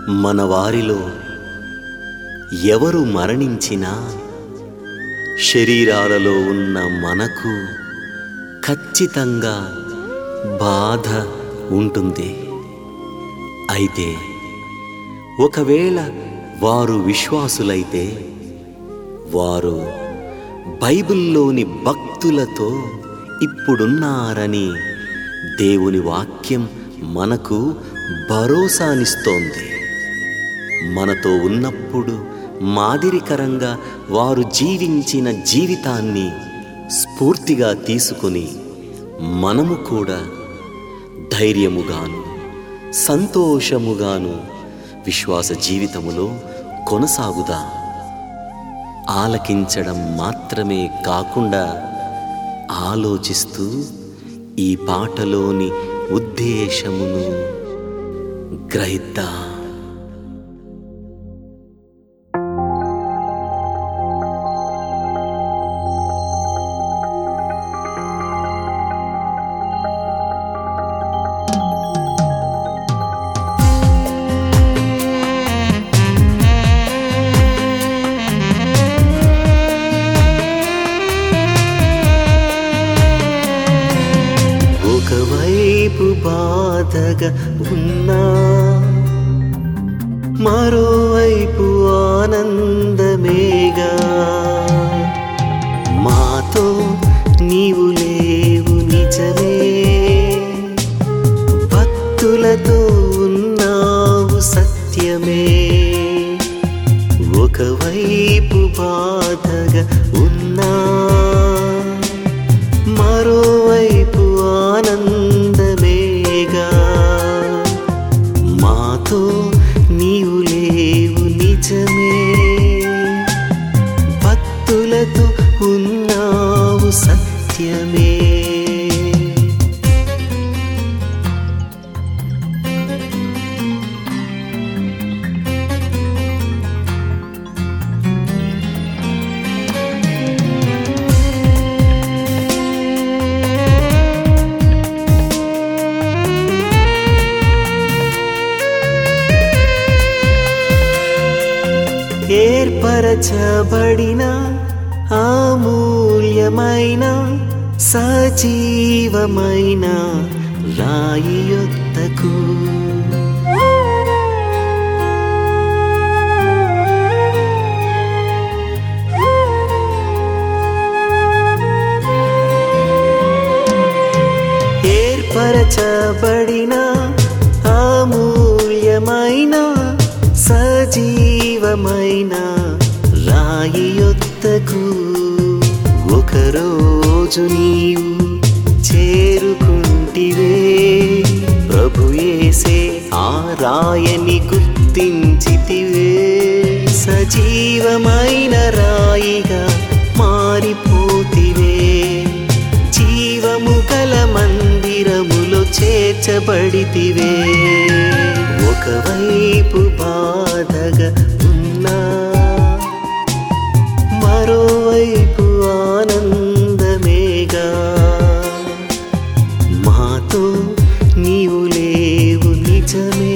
మన వారిలో ఎవరు మరణించినా శరీరాలలో ఉన్న మనకు ఖచ్చితంగా బాధ ఉంటుంది అయితే ఒకవేళ వారు విశ్వాసులైతే వారు బైబిల్లోని భక్తులతో ఇప్పుడున్నారని దేవుని వాక్యం మనకు భరోసానిస్తోంది మనతో ఉన్నప్పుడు మాదిరికరంగా వారు జీవించిన జీవితాన్ని స్ఫూర్తిగా తీసుకుని మనము కూడా ధైర్యముగాను సంతోషముగాను విశ్వాస జీవితములో కొనసాగుదా ఆలకించడం మాత్రమే కాకుండా ఆలోచిస్తూ ఈ పాటలోని ఉద్దేశమును గ్రహిద్దాం ఒకవైపు బాధగా ఉన్నా మరోవైపు ఆనందమేగా మాతో నీవు లేవు నిజమే భక్తులతో ఉన్నావు సత్యమే ఒకవైపు బాధగా ఉన్నా మరోవైపు ఆనందమేగా మాతో నీవు లేవు నిజమే భక్తులతో ఉన్నావు సత్యమే ఏర్పరచబడిన అమూల్యమైన సజీవమైన రాయి యొద్దకు ఏర్పరచబడిన అమూల్యమైన సజీవమైన రాయి యొద్దకు ఒకరోజు నీవు చేరుకుంటివే ప్రభు యేసే ఆ రాయని గుర్తించితివే సజీవమైన రాయిగా మారిపోతివే జీవము గల మందిరములో చేర్చబడితివే ఒకవైపు బాధగా ఉన్నా మరోవైపు ఆనందమేగా మాతో నీవు లేవు నిజమే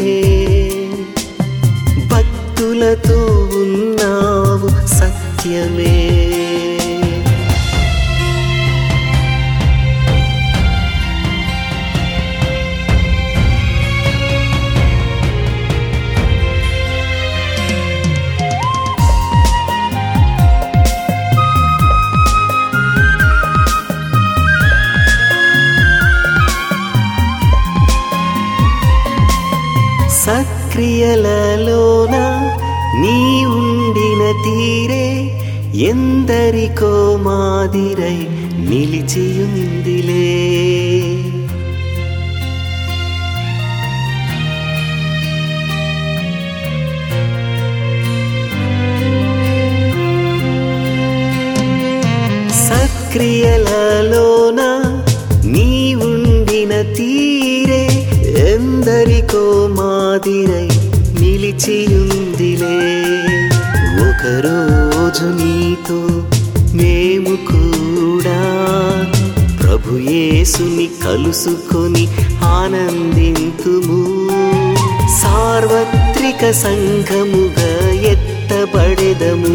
భక్తులతో ఉన్నావు సత్యమే సక్రియలలోన నీ ఉండిన తీరే ఎందరికో మాదిరై నిలిచియుందిలే సక్రియలలోన నీ ఉండిన తీరే ఎందరికో మాదిరై నిలిచియుందిలే ఒకరోజు నీతో మేము కూడా ప్రభు యేసుని కలుసుకొని ఆనందింతుము సార్వత్రిక చారిత్రిక సంఘముగా ఎత్తబడెదము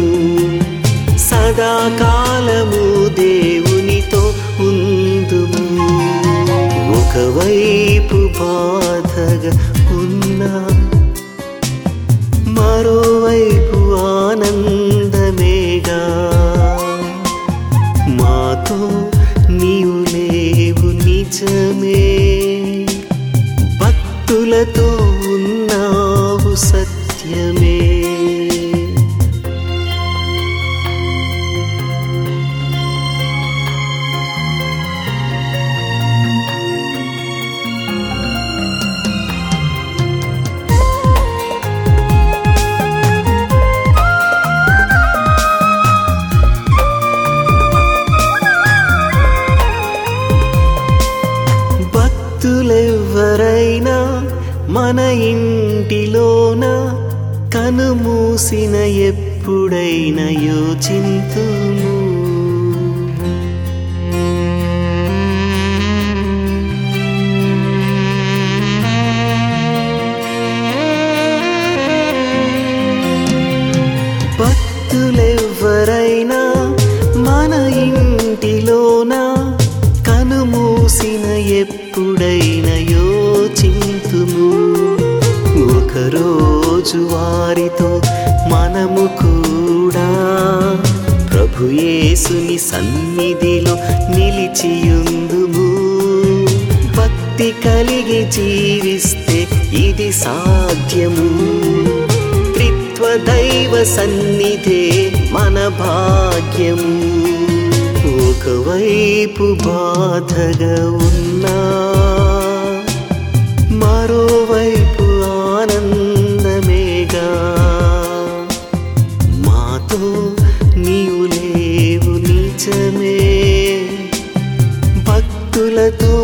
సదాకాలము దేవునితో ఉందుము ఒకవైపు బాధగా ఉన్నా మరోవైపు ఆనందమేగా మాతో నీవు లేవు నిజమే భక్తులతో ఉన్నావు సత్యమే భక్తులెవ్వరైనా మన ఇంటిలోన కనుమూసిన ఎప్పుడైనా యోచింతుము భక్తులెవ్వరైనా మన ఇంటిలోన కనుమూసిన ఎప్పుడైనా యోచింతుము ఒకరోజు వారితో మనము కూడా ప్రభు యేసుని సన్నిధిలో నిలిచియుందుము భక్తి కలిగి జీవిస్తే ఇది సాధ్యము త్రిత్వ దైవ సన్నిధే మన భాగ్యం ఒకవైపు బాధగా ఉన్నా మరోవైపు ఆనందమేగా మాతో నీవు లేవు నిజమే భక్తులతో